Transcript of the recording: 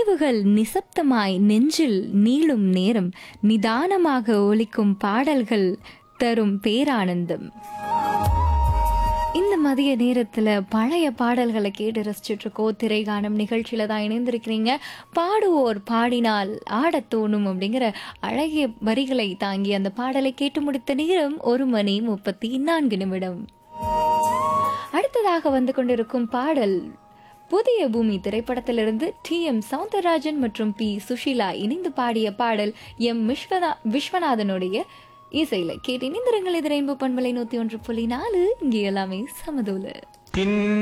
நினைவுகள் நிசப்தமாய் நெஞ்சில் நீளும் நேரம் நிதானமாக ஒலிக்கும் பாடல்கள் தரும் பேரானந்தம் இந்த மதிய நேரத்துல பழைய பாடல்களை கேட்டு ரசிச்சுட்டு இருக்கோம் திரைகானம் நிகழ்ச்சியில தான் இணைந்திருக்கிறீங்க பாடுவோர் பாடினால் ஆடத் தோணும் அப்படிங்கிற அழகிய வரிகளை தாங்கி அந்த பாடலை கேட்டு முடித்த நேரம் ஒரு மணி முப்பத்தி நான்கு நிமிடம் அடுத்ததாக வந்து கொண்டிருக்கும் பாடல் புதிய பூமி திரைப்படத்திலிருந்து டி எம் சவுந்தரராஜன் மற்றும் பி சுஷீலா இணைந்து பாடிய பாடல் எம் விஸ்வநா விஸ்வநாதனுடைய இசையில கேட்டு இணைந்திருங்கள் இது ரெயின்போ பண்பலை நூத்தி ஒன்று புள்ளி நாலு இங்கே எல்லாமே சமதூல